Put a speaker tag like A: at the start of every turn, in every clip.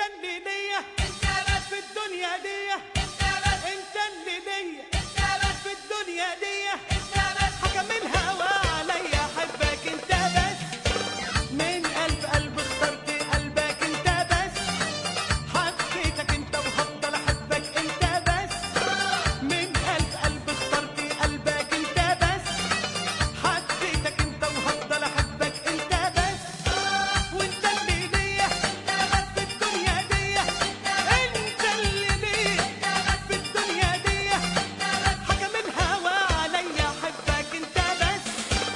A: اللي ليا في الدنيا دي انت اللي ليا في الدنيا دي حكم الهوى عليا احبك انت بس من قلب قلب اخترت قلبك انت بس حبيتك انت وهفضل احبك انت بس من قلب قلب اخترت قلبك انت بس حبيتك انت وهفضل احبك انت بس وانت اللي ليا في الدنيا دي انت اللي ليا في الدنيا دي حكم الهوى عليا احبك انت بس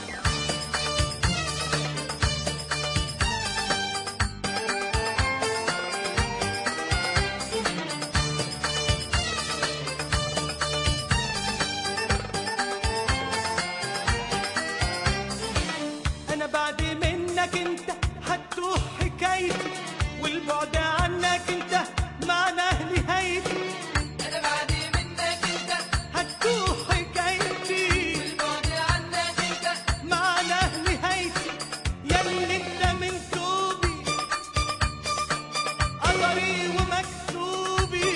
A: انا بعد منك انت هتوه حكايتي والبعد عنك انت معناه نهايتي
B: أنا بعد منك أنت
A: هتوه حكايتي
B: والبعد عنك أنت
A: معناه نهايتي ياللي انت من توبي قدري ومكتوبي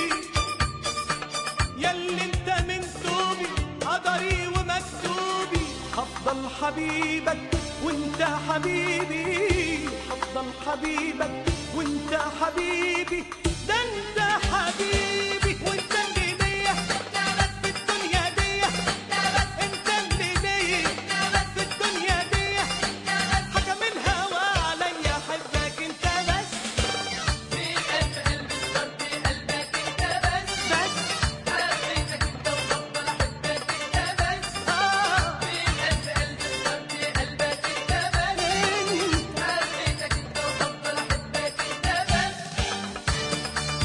A: ياللي انت من توبي قدري ومكتوبي هفضل حبيبك وانت حبيبي هفضل حبيبك وانت حبيبي ده انت حبيبي وانت اللي ليا في الدنيا دي انت اللي ليا في الدنيا دي حكم الهوى عليا احبك انت بس
B: في قلب قلب اخترت قلبك أنت بس
A: بس
B: حبيتك أنت وهفضل أحبك أنت بس
A: اه
B: في قلب قلب اخترت قلبك أنت بس حبيتك أنت وهفضل أحبك أنت بس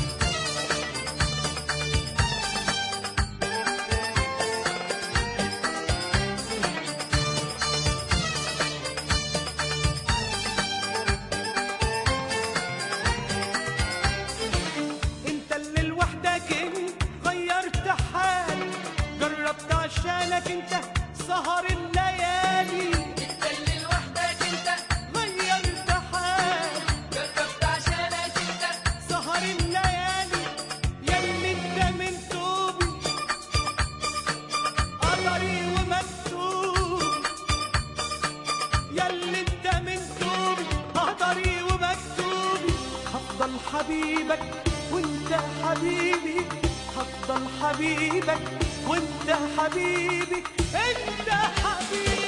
A: انت اللي لوحدك انت غيرت حالي جربت عشانك انت سهر الليالي
B: أنت اللي لوحدك أنت
A: غيرت حالي
B: جربت عشانك أنت
A: سهر الليالي ياللي انت من توبي قدري ومكتوب ياللي انت من توبي قدري ومكتوبي هفضل حبيبك وانت حبيبي هفضل حبيبك وانت حبيبي انت حبيبي